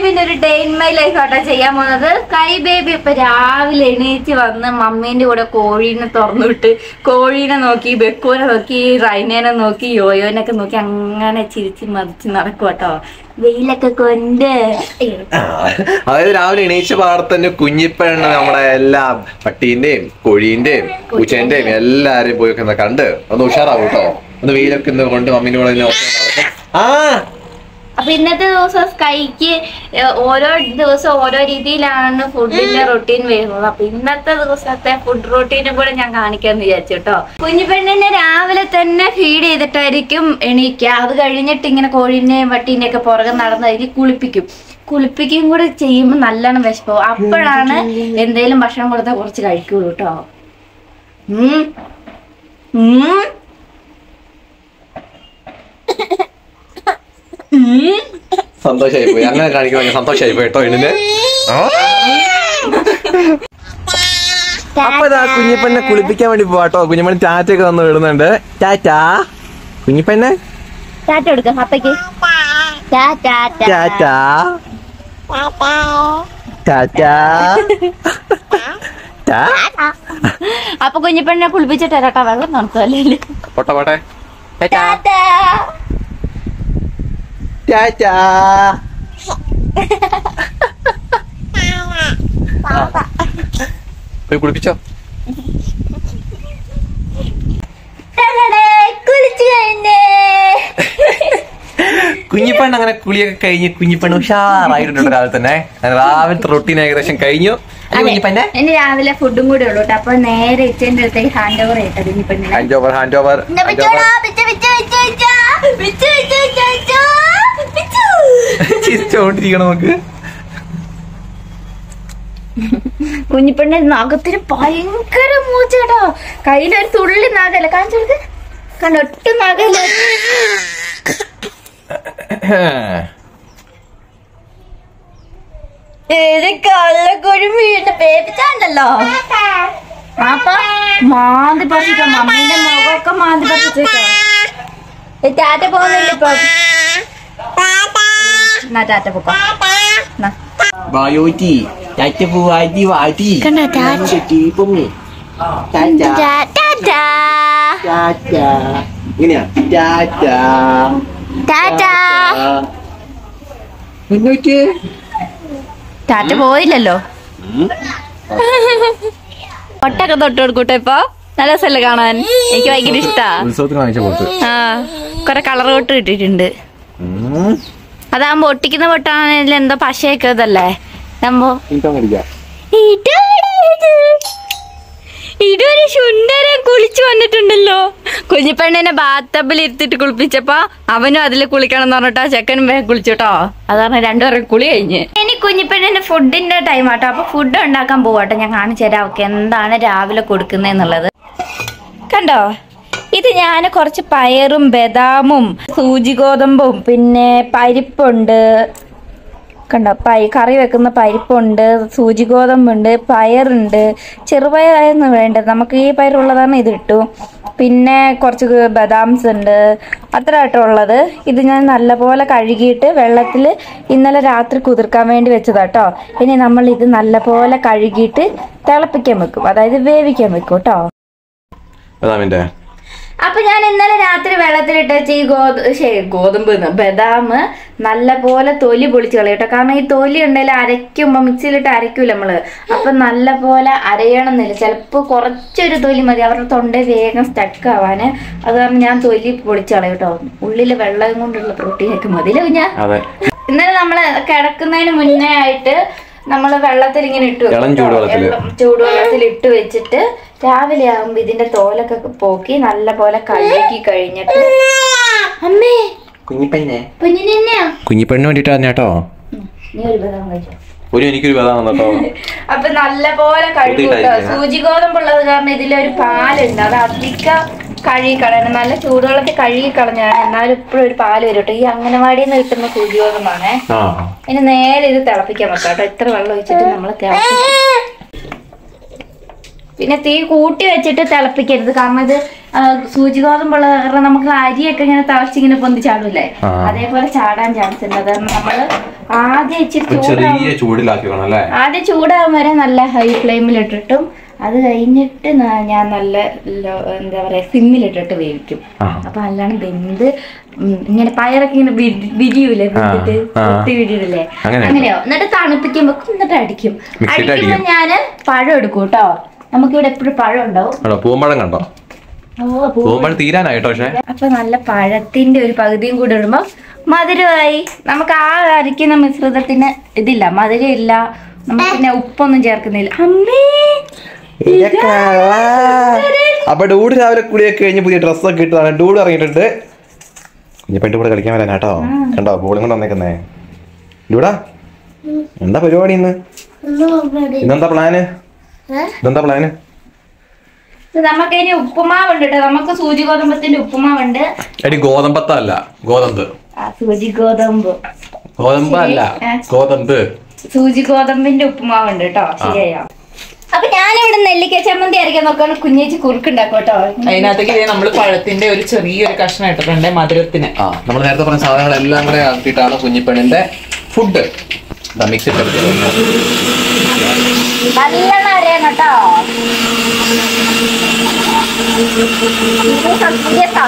പിന്നെ ഒരു day in my life ആട്ടോ ചെയ്യാൻ പോകുന്നത് കൈ ബേബി ഇപ്പൊ രാവിലെ എണീറ്റ് വന്ന് മമ്മീന്റെ കൂടെ കോഴീനെ തുറന്നു വിട്ട് കോഴീനെ നോക്കി ബെക്കൂനെ നോക്കി റൈനേനെ നോക്കി യോയോനൊക്കെ നോക്കി അങ്ങനെ ചിരിച്ച് മതിച്ച് നടക്കും കേട്ടോ വെയിലൊക്കെ കൊണ്ട് അയ്യോ. ആ, അതായത് രാവിലെ എണീച്ച പാടെ തന്നെ കുഞ്ഞിപ്പെണ്ണ നമ്മുടെ എല്ലാ പട്ടീന്റെയും കോഴീന്റെയും പൂച്ചേന്റെയും എല്ലാരെയും പോയി ഒക്കെ ഒന്ന് കണ്ട് ഒന്ന് ഉഷാറാവും കേട്ടോ ഒന്ന് വെയിലൊക്കെ ഒന്ന് കൊണ്ട് മമ്മീന്റെ കൂടെ ഒന്ന് ഒക്കെ നടക്കും. ആ അപ്പൊ ഇന്നത്തെ ദിവസം സ്കൈക്ക് ഏഹ്, ഓരോ ദിവസം ഓരോ രീതിയിലാണ് ഫുഡിന്റെ റൊട്ടീൻ വരുന്നത് അപ്പൊ ഇന്നത്തെ ദിവസത്തെ ഫുഡ് റൊട്ടീനും കൂടെ ഞാൻ കാണിക്കാന്ന് വിചാരിച്ചു കേട്ടോ കുഞ്ഞുപെണ്ണിനെ രാവിലെ തന്നെ ഫീഡ് ചെയ്തിട്ടായിരിക്കും എണീക്കുക അത് കഴിഞ്ഞിട്ട് ഇങ്ങനെ കോഴീനെയും പട്ടീനെയും ഒക്കെ പുറകെ നടന്നായിരിക്കും കുളിപ്പിക്കും കുളിപ്പിക്കുകയും കൂടെ ചെയ്യുമ്പോൾ നല്ലോണം വിശപ്പോ അപ്പോഴാണ് എന്തേലും ഭക്ഷണം കൊടുത്താൽ കുറച്ച് കഴിക്കുള്ളൂ കേട്ടോ ഉം ഉം ഉം സന്തോഷമായി പോയി അങ്ങനെ കാണിക്കാൻ ഭയങ്കര സന്തോഷമായി പോയി കേട്ടോ എണ്ണിന് അപ്പൊ ഇതാ കുഞ്ഞിപ്പെണ്ണെ കുളിപ്പിക്കാൻ വേണ്ടി പോവാട്ടോ കുഞ്ഞിപ്പണ്ണി ടാറ്റയൊക്കെ വന്ന് വിടുന്നുണ്ട് ടാറ്റാ കുഞ്ഞിപ്പെണ്ണെ ടാറ്റ കൊടുക്കാം അപ്പയ്ക്ക് ടാറ്റാ ടാറ്റാ ടാറ്റാ ടാ അപ്പൊ കുഞ്ഞിപ്പെണ്ണെ കുളിപ്പിച്ചിട്ട് കേട്ടോ വെള്ളം നടത്തുമല്ലേ പോട്ടെ പോട്ടെ ടാറ്റ ടാറ്റാ പോയി കുളിപ്പിച്ചോ കുളിച്ചു കഴിഞ്ഞേ കുഞ്ഞിപ്പെണ്ണ് അങ്ങനെ കുളിയൊക്കെ കഴിഞ്ഞ് കുഞ്ഞിപ്പെണ്ണ് ഉഷാറായിട്ടുണ്ട് രാവിലെ തന്നെ അങ്ങനെ രാവിലത്തെ റൊട്ടീൻ ഏകദേശം കഴിഞ്ഞു അല്ലേ കുഞ്ഞിപ്പെണ്ണെ ഇനി രാവിലെ ഫുഡും കൂടെ ഉള്ളൂ കേട്ടോ അപ്പൊ നേരെ ഇച്ചേന്റെ അടുത്തേക്ക് ഹാൻഡ് ഓവർ ചെയ്തോ കുഞ്ഞിപ്പെണ്ണിനെ ഹാൻഡ് ഓവർ ഹാൻഡ് ഓവർ ഇന്നാ പിച്ചോടാ, പിച്ച, പിച്ച, പിച്ച, പിച്ച. പിച്ച, പിച്ച, പിച്ച, പിച്ച. പിച്ചു. ചിരിച്ചോണ്ടിരിക്കണം നമുക്ക് കുഞ്ഞിപ്പെണ്ണ നഖത്തിന് ഭയങ്കര മൂച്ച കേട്ടോ കയ്യിലൊരു തുള്ളി നഖല്ല കാണിച്ചു കൊടുക്ക് കണ്ടോ ഒട്ടും നഖല്ല ഏത് കള്ളക്കൊഴി വീണ്ട പേപ്പിച്ചാണ്ടല്ലോ അപ്പൊ മാന്തി പറിച്ചോ മമ്മീന്റെ മുഖമൊക്കെ മാന്തി പറിച്ചേക്കോ ഏ, ടാറ്റ പോകുന്നില്ല ഇപ്പൊ എന്നാ ടാറ്റ പോക്കോ എന്നാ. വായോറ്റി ടാറ്റ പൂവാറ്റി വാറ്റി കണ്ടോ ടാറ്റ പൊമ്മി ടാറ്റ ടാറ്റ ഇങ്ങനെയാ ടാറ്റ ടാറ്റ മുന്നോട്ട് ടാറ്റ പോയില്ലല്ലോ ഒട്ടൊക്കെ തൊട്ട് കൊടുക്കൂട്ടെ ഇപ്പൊ നല്ല രസമല്ലേ കാണാൻ എനിക്ക് ഭയങ്കര ഇഷ്ടാ ഉത്സവത്തിന് വാങ്ങിച്ച പോട്ട് ആ കൊറേ കളർ പൊട്ട് കിട്ടിയിട്ടുണ്ട് അതാകുമ്പോ ഒട്ടിക്കുന്ന പൊട്ടാണെങ്കിൽ എന്തോ പശയൊക്കെ ഇതല്ലേ നമ്മോ എനിക്കടിക്കാം ഇതൊരു സുന്ദരൻ കുളിച്ചു വന്നിട്ടുണ്ടല്ലോ കുഞ്ഞിപ്പെണ്ണിനെ ബാത്തബിൽ ഇരുത്തിട്ട് കുളിപ്പിച്ചപ്പോ അവനും അതിൽ കുളിക്കണം എന്ന് പറഞ്ഞിട്ടോ ചെക്കനും വേഗം കുളിച്ചുട്ടോ അതാണ് രണ്ടുപേരും കുളി കഴിഞ്ഞ് ഇനി കുഞ്ഞിപ്പെണ്ണിന്റെ ഫുഡിന്റെ ടൈം ആട്ടോ അപ്പൊ ഫുഡ് ഉണ്ടാക്കാൻ പോവാട്ടോ ഞാൻ കാണിച്ചു തരാം അവർക്ക് എന്താണ് രാവിലെ കൊടുക്കുന്നതെന്നുള്ളത് കണ്ടോ ഇത് ഞാൻ കുറച്ച് പയറും ബദാമും സൂചി ഗോതമ്പും പിന്നെ പരിപ്പുണ്ട് കണ്ടോ പൈ കറി വെക്കുന്ന പരിപ്പുണ്ട് സൂചി ഗോതമ്പുണ്ട് പയറുണ്ട് ചെറുപയറായിരുന്നു വേണ്ടത് നമുക്ക് ഈ പയറുള്ളതാണ് ഇത് ഇട്ടു പിന്നെ കുറച്ച് ബദാംസ് ഉണ്ട് അത്ര ആട്ടോ ഉള്ളത് ഇത് ഞാൻ നല്ലപോലെ കഴുകിയിട്ട് വെള്ളത്തിൽ ഇന്നലെ രാത്രി കുതിർക്കാൻ വേണ്ടി വെച്ചതാട്ടോ ഇനി നമ്മൾ ഇത് നല്ലപോലെ കഴുകിയിട്ട് തിളപ്പിക്കാൻ വെക്കും അതായത് വേവിക്കാൻ വെക്കും കേട്ടോ ബദാമിന്റെ അപ്പൊ ഞാൻ ഇന്നലെ രാത്രി വെള്ളത്തിലിട്ട് വെച്ച ഈ ഗോത ശേ ഗോതമ്പ് എന്ന്, ബദാം നല്ല പോലെ തൊലി പൊളിച്ച് കളയട്ടോ കാരണം ഈ തൊലി ഉണ്ടെങ്കിൽ അരയ്ക്കുമ്പോ മിക്സിയിലിട്ട് അരയ്ക്കൂല നമ്മള് അപ്പൊ നല്ല പോലെ അരയണമെന്നില്ല ചിലപ്പോ കുറച്ചൊരു തൊലി മതി അവരുടെ തൊണ്ട വേഗം സ്റ്റക്ക് ആവാന് അത് കാരണം ഞാൻ തൊലി പൊളിച്ച് കളയട്ടോ ഉള്ളില് വെള്ളം കൊണ്ടുള്ള പ്രോട്ടീൻ ഒക്കെ മതി അല്ലേ കുഞ്ഞാ അതെ ഇന്നലെ നമ്മള് കിടക്കുന്നതിന് മുന്നേ ആയിട്ട് നമ്മൾ വെള്ളത്തിൽ ഇങ്ങനെ ഇട്ട് വെക്കും ഇളം കേട്ടോ. ചൂടുവെള്ളത്തില്. എല്ലാം ചൂടുവെള്ളത്തിൽ ഇട്ട് വെച്ചിട്ട് രാവിലെ ആകുമ്പോ ഇതിന്റെ തോലൊക്കെ പോക്കി നല്ല പോലെ കഴുകി കഴിഞ്ഞിട്ട് അമ്മേ കുഞ്ഞിപ്പെണ്ണെ കുഞ്ഞിനെന്നെയാ കുഞ്ഞിപ്പെണ്ണിന് വേണ്ടിട്ടാണ് കേട്ടോ നീ ഒരു ബദാം കഴിച്ചോ ഒരു എനിക്കൊരു ബദാം കേട്ടോ അപ്പൊ നല്ല പോലെ കഴുകും കേട്ടോ കഴിക്കണം. സൂചി ഗോതമ്പുള്ളത് കാരണം ഇതിലൊരു പാലുണ്ട് അത് അധികം കഴുകി കളയണം നല്ല ചൂടുവെള്ളത്തിൽ കഴുകി കളഞ്ഞാൽ എന്നാലും ഇപ്പോഴും ഒരു പാല് വരും കേട്ടോ ഈ അംഗനവാടിയിൽ നിന്ന് കിട്ടുന്ന സൂചി ഗോതമ്പാണേ ആ ഇനി നേരെ ഇത് തിളപ്പിക്കാൻ വെക്കാം കേട്ടോ ഇത്ര വെള്ളം ഒഴിച്ചിട്ട് നമ്മൾ തിളപ്പിക്കും പിന്നെ തീ കൂട്ടി വെച്ചിട്ട് തിളപ്പിക്കരുത് കാരണം ഇത് ആ, സൂചി ഗോതമ്പുള്ള കാരണം നമുക്ക് അരിയൊക്കെ ഇങ്ങനെ തിളച്ചിങ്ങനെ പൊന്തി ചാടൂലേ ആ. അതേപോലെ ചാടാൻ ചാൻസ് ഉണ്ട് അത് കാരണം നമ്മള് ആദ്യം ഇച്ചിരി ഒരു ചൂടാവും ചെറിയ ചൂടിലാക്കി വേണം അല്ലേ ആദ്യം ചൂടാവാൻ വരെ നല്ല ഹൈ ഫ്ലെയിമിൽ ഇട്ടിട്ടും അത് കഴിഞ്ഞിട്ട് ന- ഞാൻ നല്ല ലോ- എന്താ പറയാ സിമ്മിലിട്ടിട്ട് വേവിക്കും ആ. അപ്പൊ അല്ലാണ്ട് വെന്ത് ഉം ഇങ്ങനെ പയറൊക്കെ ഇങ്ങനെ വിരി- വിരിയൂലേ വെന്തിട്ട് ആ. കുത്തി വിരിയില്ലേ അങ്ങനെ. അങ്ങനെയോ എന്നിട്ട് തണുപ്പിക്കുമ്പോ എന്നിട്ട് അടിക്കും മിക്സിയിട്ട് അടിക്കുമ്പോ അടിക്കും. ഞാന് പഴം എടുക്കും കേട്ടോ നമുക്കിവിടെ എപ്പോഴും പഴം ഉണ്ടാവും ആണോ പൂമ്പഴം കണ്ടോ ഓ, പൂ- പൂമ്പഴം തീരാനായിട്ടോ പക്ഷേ അപ്പൊ നല്ല പഴത്തിന്റെ ഒരു പകുതിയും കൂടെ ഇടുമ്പോ മധുരമായി നമുക്ക് ആ അരിക്കുന്ന മിശ്രിതത്തിന് ഇതില്ല മധുരം ഇല്ല നമുക്ക് പിന്നെ ഉപ്പൊന്നും ചേർക്കുന്നില്ല അമ്മേ അപ്പൊ ഡൂഡ് രാവിലെ കുളിയൊക്കെ കഴിഞ്ഞ് പുതിയ ഡ്രസ്സൊക്കെ ഇട്ടതാണ് ഡൂഡ് ഇറങ്ങിയിട്ടുണ്ട് കുഞ്ഞിപ്പെട്ട് കൂടെ കളിക്കാൻ വരാൻ കേട്ടോ കണ്ടോ ബോളും കൊണ്ട് വന്നേക്കുന്നേ ഡൂടാ എന്താ പരിപാടി ഇന്ന് ഇന്നെന്താ പ്ലാന് ഇതെന്താ പ്ലാന് ഇത് നമുക്ക് ഇനി ഉപ്പുമാവുണ്ട് കേട്ടോ നമുക്ക് സൂചി ഗോതമ്പത്തിന്റെ ഉപ്പുമാവുണ്ട് എടി ഗോതമ്പത്തല്ല ഗോതമ്പ് ആ സൂചി ഗോതമ്പ് ഗോതമ്പ് അല്ല ഗോതമ്പ് സൂചി ഗോതമ്പിന്റെ ഉപ്പുമാവുണ്ട് കേട്ടോ ശരിയായോ അപ്പൊ ഞാനിവിടെ നെല്ലിക്ക ചമ്മന്തി അരയ്ക്കാൻ നോക്കാണ് കുഞ്ഞേച്ചി കുറുക്കുണ്ടാക്കും കേട്ടോ അതിനകത്തേക്ക് ഇതേ നമ്മള് പഴത്തിന്റെ ഒരു ചെറിയൊരു കഷ്ണം ഇട്ടിട്ടുണ്ട് മധുരത്തിന് ആ നമ്മൾ നേരത്തെ പറഞ്ഞ സാധനങ്ങളെല്ലാം കൂടെ ആക്കിയിട്ടാണ് കുഞ്ഞിപ്പെണ്ണിന്റെ ഫുഡ് മിക്സ് നല്ലോണം അരയണം കേട്ടോ ഇത് സത്യം.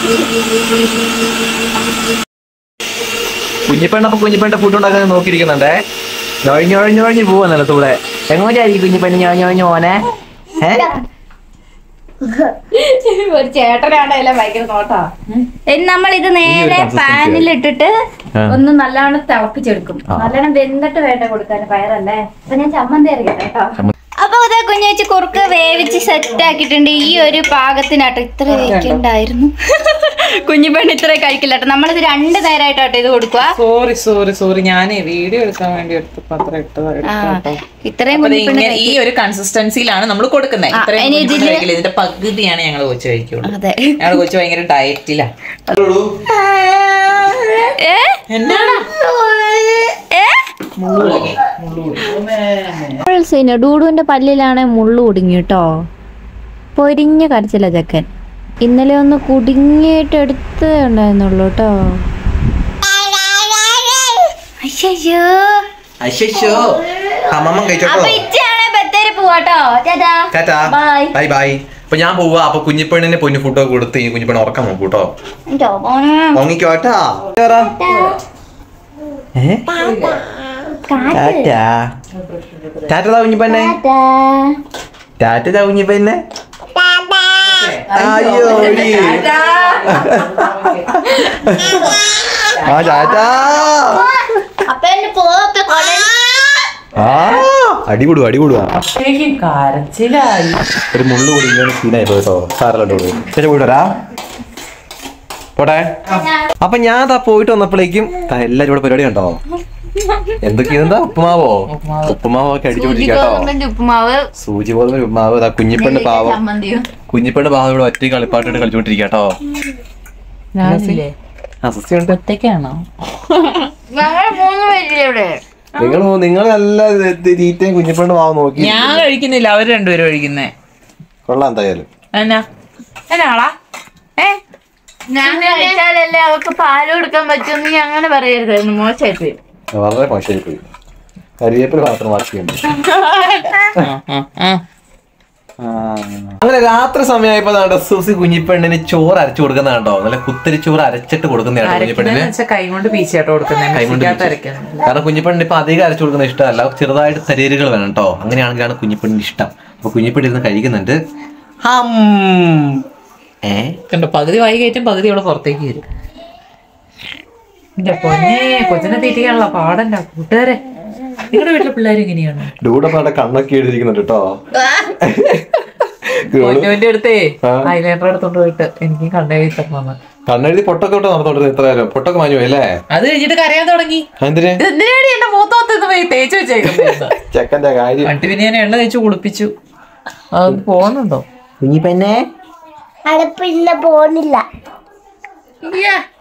കുഞ്ഞിപ്പെണ്ണ അപ്പൊ കുഞ്ഞിപ്പെണ്ണ ഫുഡ് ഉണ്ടാക്കാൻ നോക്കിയിരിക്കുന്നുണ്ടേ ഞൊഴിഞ്ഞൊഴിഞ്ഞൊഴിഞ്ഞ് പോവാ നിലത്തൂടെ എങ്ങോട്ടായിരിക്കും കുഞ്ഞിപ്പെണ്ണ് ഞൊഴിഞ്ഞൊഴിഞ്ഞ് പോനെ ഒരു ചേട്ടനാണ് എല്ലാം ഭയങ്കര നോട്ടാ നമ്മൾ ഇത് നേരെ consistency പാനിൽ ഇട്ടിട്ട് ആ. ഒന്ന് നല്ലോണം തിളപ്പിച്ചെടുക്കും നല്ലോണം വെന്തിട്ട് വേണ്ട കൊടുക്കാൻ പയറല്ലേ അപ്പൊ ഞാൻ ചമ്മന്തി അറിയട്ടെ കേട്ടോ അപ്പൊ അതെ കുഞ്ഞേച്ചി കുറുക്ക് വേവിച്ച് സെറ്റ് ആക്കിയിട്ടുണ്ട് ഈ ഒരു പാകത്തിനാട്ടോ ഇത്ര വേവിക്കണ്ടായിരുന്നു കുഞ്ഞിപ്പെണ്ണ് ഇത്ര കഴിക്കില്ല കേട്ടോ നമ്മളിത് രണ്ട് നേരമായിട്ടോ ഇത് കൊടുക്കുക സോറി സോറി സോറി ഞാനേ വീഡിയോ എടുക്കാൻ വേണ്ടി എടുത്ത പത്രം ഇട്ടതാ ആ, എടുത്തോട്ടോ. ഇത്രയും അപ്പൊ ഇത് കുഞ്ഞിപ്പെണ്ണ് ഇങ്ങനെ ഈ ഒരു കൺസിസ്റ്റൻസിയിലാണ് നമ്മൾ കൊടുക്കുന്നത് ആ, ഇത്രയും ഇനി കുഞ്ഞിപ്പെണ്ണ് ഇതില് കഴിക്കില്ല. ഇതിന്റെ പകുതിയാണ് ഞങ്ങൾ കൊച്ചു കഴിക്കുള്ളൂ അതെ ഞങ്ങൾ കൊച്ചു ഭയങ്കര ഡയറ്റിലാ ഏ? എന്നാണ് ഏ? സീന ഡൂഡുവിന്റെ പല്ലിലാണെ മുള്ളു കുടുങ്ങി കേട്ടോ പൊരിഞ്ഞ കരച്ചില്ല ചക്കൻ ഇന്നലെ ഒന്ന് കുടുങ്ങിയിട്ട് എടുത്തേ ഉണ്ടായിരുന്നുള്ളൂ കേട്ടോ അയ്യോ അശ്ശോ അമ്മമ്മ കഴിച്ചോട്ടോ അപ്പൊ ഇച്ചാണെ ബത്തേരി പോവാട്ടോ ചേട്ടാ ടാറ്റാ ബൈ ബൈ ബൈ അപ്പൊ ഞാൻ പോവാ അപ്പൊ കുഞ്ഞിപ്പെണ്ണിന് പൊന്നു ഫുഡൊക്കെ കൊടുത്ത് ഈ കുഞ്ഞിപ്പെണ്ണ് ഉറക്കാൻ നോക്കൂ കേട്ടോ ഉറങ്ങിക്കോട്ടാ ഏ ടാറ്റാ ടാറ്റതാ കുഞ്ഞിപ്പെണ്ണെ ടാറ്റതാ കുഞ്ഞിപ്പെണ്ണെ അയ്യോ എടി. ആ ടാറ്റാ അപ്പൊ എന്നെ പോവൊക്കെ ആ അടികൂടുക അടികൂടുക കരച്ചിലായി ഒരു മുള്ളു കൂടി ഇങ്ങനെ സീനായി പോയി കേട്ടോ സാറല്ലോ ചേച്ചി പോയിട്ട് വരാ പോട്ടെ അപ്പൊ ഞാൻ ദാ പോയിട്ട് വന്നപ്പോഴേക്കും ദാ എല്ലാരും ഇവിടെ പരിപാടി കണ്ടോ എന്തൊക്കെയാ ഉപ്പുമാവോ ഉപ്പുമാവോ ഒക്കെ അടിച്ചുകൊണ്ടിരിക്കാട്ടോ ഉപ്പുമാവ് സൂചി പോലെ ഉപ്പുമാവ് ദാ കുഞ്ഞിപ്പെണ്ണ് പാവം ചമ്മന്തിയും കുഞ്ഞിപ്പെണ്ണ് പാവം ഇവിടെ ഒറ്റ കളിപ്പാട്ടിട്ട് കളിച്ചോണ്ടിരിക്കാട്ടോ ഞാനില്ലേ ആ സസ്യമുണ്ട് ഒറ്റയ്ക്കാണോ ഞങ്ങൾ മൂന്ന് പേരില്ലേ ഇവിടെ നിങ്ങൾ നിങ്ങൾ നല്ല തീറ്റയും കുഞ്ഞിപ്പെണ്ണ് പാവം നോക്കി ഞാൻ കഴിക്കുന്നില്ല അവര് രണ്ടുപേരും കഴിക്കുന്നേ കൊള്ളാം എന്തായാലും എന്നാ എന്നാളാ ഏ ഞാൻ കഴിച്ചാലല്ലേ അവർക്ക് പാല് കൊടുക്കാൻ പറ്റുമെന്ന് നീ അങ്ങനെ പറയരുതായിരുന്നു മോശമായി പോയി വളരെ മോശമായി പോയി കരിവേപ്പില മാത്രം ബാക്കിയുണ്ട് ആ, ആ, ആ. അങ്ങനെ രാത്രി സമയമായപ്പോ നമ്മുടെ സൂസി കുഞ്ഞിപ്പെണ്ണിന് ചോറ് അരച്ചു കൊടുക്കുന്ന കണ്ടോ നല്ല കുത്തിരി ചോറ് അരച്ചിട്ട് കൊടുക്കുന്നതാണ് കുഞ്ഞിപ്പെണ്ണിന് അരക്കുന്നതെന്ന് വെച്ചാൽ കൈ കൊണ്ട് പീച്ചാട്ടോ കൊടുക്കുന്നേ കൈകൊണ്ട് മിക്സിക്കകത്ത് പിടിച്ച്. അരക്കുന്നത് കാരണം കുഞ്ഞിപ്പെണ്ണിന് ഇപ്പൊ അധികം അരച്ചു കൊടുക്കുന്ന ഇഷ്ടമല്ല ചെറുതായിട്ട് തരീരുകൾ വേണം കേട്ടോ അങ്ങനെയാണെങ്കിലാണ് കുഞ്ഞിപ്പെണ്ണിന് ഇഷ്ടം അപ്പൊ കുഞ്ഞിപ്പെണ്ണി ഇരുന്ന് കഴിക്കുന്നുണ്ട് ഹം. ഏ കണ്ടോ പകുതി വായി കയറ്റും പകുതി അവള് പുറത്തേക്ക് വരും എന്റെ പൊന്നെ കൊച്ചിനെ തീറ്റിക്കാനുള്ള പാടല്ല കൂട്ടുകാരെ നിങ്ങളുടെ വീട്ടിലെ പിള്ളേർ ഇങ്ങനെയാണോ ഡൂടെ കണ്ണൊക്കെ എഴുതിയിരിക്കുന്നുണ്ട് കേട്ടോ പൊന്നുവിന്റെ അടുത്തേ ആ. ഐലൈനർ എടുത്തോണ്ട് പോയിട്ട് എനിക്ക് കണ്ണെഴുതി തരണം കണ്ണെഴുതി പൊട്ടൊക്കെ ഇട്ട് നടന്നോണ്ടിരുന്നു ഇത്ര നേരം പൊട്ടൊക്കെ മാഞ്ഞു പോയി അല്ലേ അത് കഴിഞ്ഞിട്ട് കരയാൻ തുടങ്ങി എന്തിന് ഇത് എന്തിനാടി എന്റെ മൂത്തോത്ത് പോയി തേച്ച് വെച്ചേക്കുന്നത് ചെക്കന്റെ കാര്യം വണ്ടി പിന്നെ ഞാൻ എണ്ണ തേച്ച് കുളിപ്പിച്ചു അത് പോകുന്നുണ്ടോ കുഞ്ഞിപ്പെണ്ണേ അവിടെ പിന്നെ പോണില്ല